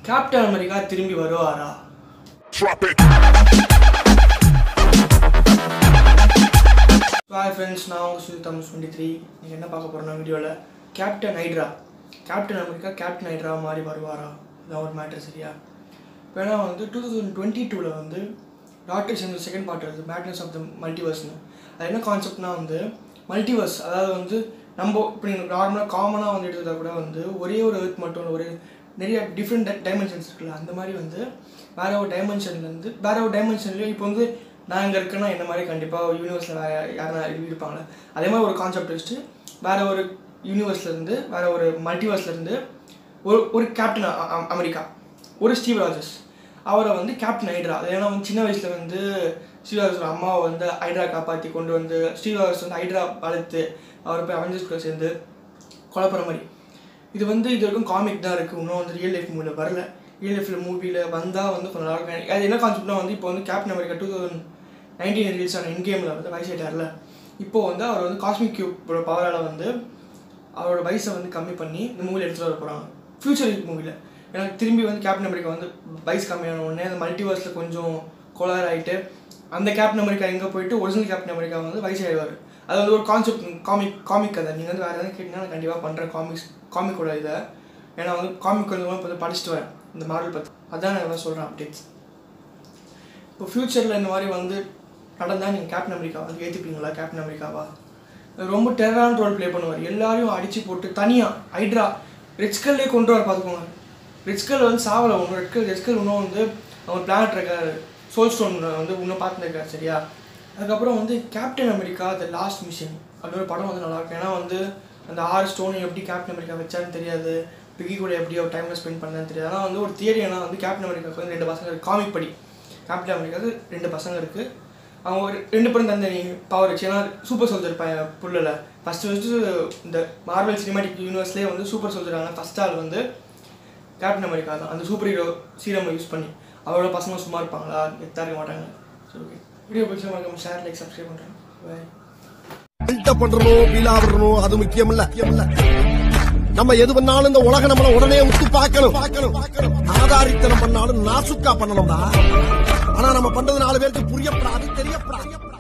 Captain America திரும்பி வருவாரா Drop it. Hi friends நான் உங்கள் சுஜி தமிழ் டுவெண்ட்டி த்ரீ நீங்கள் என்ன பார்க்க போகிறோம்னா வீடியோவில் Captain Hydra Captain America Captain Hydra மாதிரி வருவாரா இதான் ஒரு மேட்டர் சரியா இப்போ ஏன்னா வந்து டூ தௌசண்ட் டுவெண்ட்டி டூவில் வந்து டாக்டர் சேர்ந்து செகண்ட் பார்ட் வருது மேட்னஸ் ஆஃப் த மல்டிவர்ஸ்னு அது என்ன கான்செப்ட்னா வந்து மல்டிவர்ஸ் அதாவது வந்து நம்ம இப்போ நீங்கள் நார்மலாக காமனாக வந்து எடுத்துக்கிட்டா கூட வந்து ஒரே ஒரு எர்த் மட்டும் இல்லை ஒரு நிறைய டிஃப்ரெண்ட் டைமென்ஷன்ஸ் இருக்குல்ல அந்த மாதிரி வந்து வேற ஒரு டைமென்ஷன்லேருந்து வேற ஒரு டைமென்ஷன்லேயும் இப்போ வந்து நான் இங்கே இருக்கேன்னா என்ன மாதிரி கண்டிப்பாக யூனிவர்ஸில் வேறு யாரும் இருப்பாங்களே அதே மாதிரி ஒரு கான்செப்ட் வச்சுட்டு வேற ஒரு யூனிவர்ஸ்லேருந்து வேற ஒரு மல்டிவர்ஸ்லேருந்து ஒரு ஒரு கேப்டன் அ- அ- அமெரிக்கா ஒரு ஸ்டீவ் ராஜஸ் அவரை வந்து கேப்டன் ஹைட்ரா அது ஏன்னா வந்து சின்ன வயசில் வந்து ஸ்டீவ் ராஜஸோட அம்மாவை வந்து ஹைட்ரா காப்பாற்றி கொண்டு வந்து ஸ்டீவ் ராஜஸ் வந்து ஹைட்ரா வளர்த்து அவரை போய் அவெஞ்சர்ஸ் கூட சேர்ந்து குழப்புற மாதிரி இது வந்து இது வரைக்கும் காமிக் தான் இருக்குது இன்னும் வந்து ரியல் லைஃப் மூவியில் வரல ரியல் லைஃப் மூவியில் வந்தால் வந்து கொஞ்சம் நல்லா இருக்கும் அது என்ன கான்செப்ட்னா வந்து இப்போ வந்து Captain America two thousand nineteen release ஆன இன் கேமில் வந்து வயசாயிட்டார்ல இப்போ வந்து அவர் வந்து காஸ்மிக் கியூப்போட பவரால் வந்து அவரோட வயசை வந்து கம்மி பண்ணி இந்த மூவியில் எடுத்துகிட்டு வர போகிறாங்க ஃபியூச்சர் மூவியில் ஏன்னா திரும்பி வந்து கேப்டன் அமெரிக்கா வந்து வயசு கம்மியான உடனே அந்த மல்டிவர்ஸில் கொஞ்சம் கோளாறு ஆகிட்டு அந்த கேப்டன் அமெரிக்கா எங்கே போயிட்டு ஒரிஜினல் கேப்டன் அமெரிக்கா வந்து வயசாயிடுவார் அது வந்து ஒரு கான்செப்ட் காமிக் காமிக் கதை நீங்கள் வந்து வேறு எதாவது கேட்டிங்கன்னா நான் கண்டிப்பாக பண்ணுறேன் காமிக்ஸ் காமிக்கோட இதை ஏன்னா வந்து காமிக் கொஞ்சம் இப்போ வந்து படிச்சுட்டு வரேன் இந்த மாடல் பற்றி அதான் நான் சொல்கிறேன் அப்டேட்ஸ் இப்போ ஃப்யூச்சரில் இந்த மாதிரி வந்து நடந்தால் நீங்கள் கேப்டன் அமெரிக்கா வந்து ஏற்றுப்பீங்களா கேப்டன் அமெரிக்காவா ரொம்ப டெரரான ரோல் ப்ளே பண்ணுவார் எல்லாரையும் அடித்து போட்டு தனியாக ஹைட்ரா ரெட்ஸ்கல்லே கொண்டு வர பார்த்துக்கோங்க ரெட்ஸ்கல் வந்து சாவலை ஒன்று ரெட்கல் ரெட்ஸ்கல் இன்னும் வந்து அவன் பிளானட் இருக்காரு சோல் ஸ்டோன் வந்து இன்னும் பார்த்துருக்காரு சரியா அதுக்கப்புறம் வந்து Captain America the last mission அப்படி ஒரு படம் வந்து நல்லா இருக்கும் ஏன்னா வந்து அந்த ஆறு ஸ்டோனை எப்படி கேப்டன் அமெரிக்கா வச்சான்னு தெரியாது பிகி கூட எப்படி அவர் டைமில் ஸ்பெண்ட் பண்ணான்னு தெரியாது ஆனால் வந்து ஒரு தியரி ஏன்னா வந்து கேப்டன் அமெரிக்காவுக்கு வந்து ரெண்டு பசங்க காமிக் படி கேப்டன் அமெரிக்காவுக்கு ரெண்டு பசங்க இருக்குது அவங்க ஒரு ரெண்டு பேரும் தந்தனி பவர் வச்சு ஏன்னா சூப்பர் சோல்ஜர் ப புள்ளல ஃபஸ்ட்டு ஃபஸ்ட்டு இந்த மார்வல் சினிமாட்டிக் யூனிவர்ஸ்லேயே வந்து சூப்பர் சோல்ஜரான ஃபஸ்ட் ஆள் வந்து கேப்டன் அமெரிக்கா தான் அந்த சூப்பர் ஹீரோ சீரம் யூஸ் பண்ணி அவரோட பசங்க சும்மா இருப்பாங்களா எத்தா இருக்க மாட்டாங்க சரி ஓகே வீடியோ பிடிச்ச மறக்காம ஷேர் லைக் சப்ஸ்கிரைப் பண்ணுறேன் பாய் பில்டப் பண்றணும் பீலா விடணும் அது முக்கியம் இல்ல நம்ம எது பண்ணாலும் இந்த உலக நம்மள உடனே உத்து பார்க்கணும் ஆதாரித்தனம் பண்ணாலும் நாசுக்கா பண்ணணும்டா ஆனா நம்ம பண்றது நாலு பேருக்கு புரியப்படாது தெரியப்படாது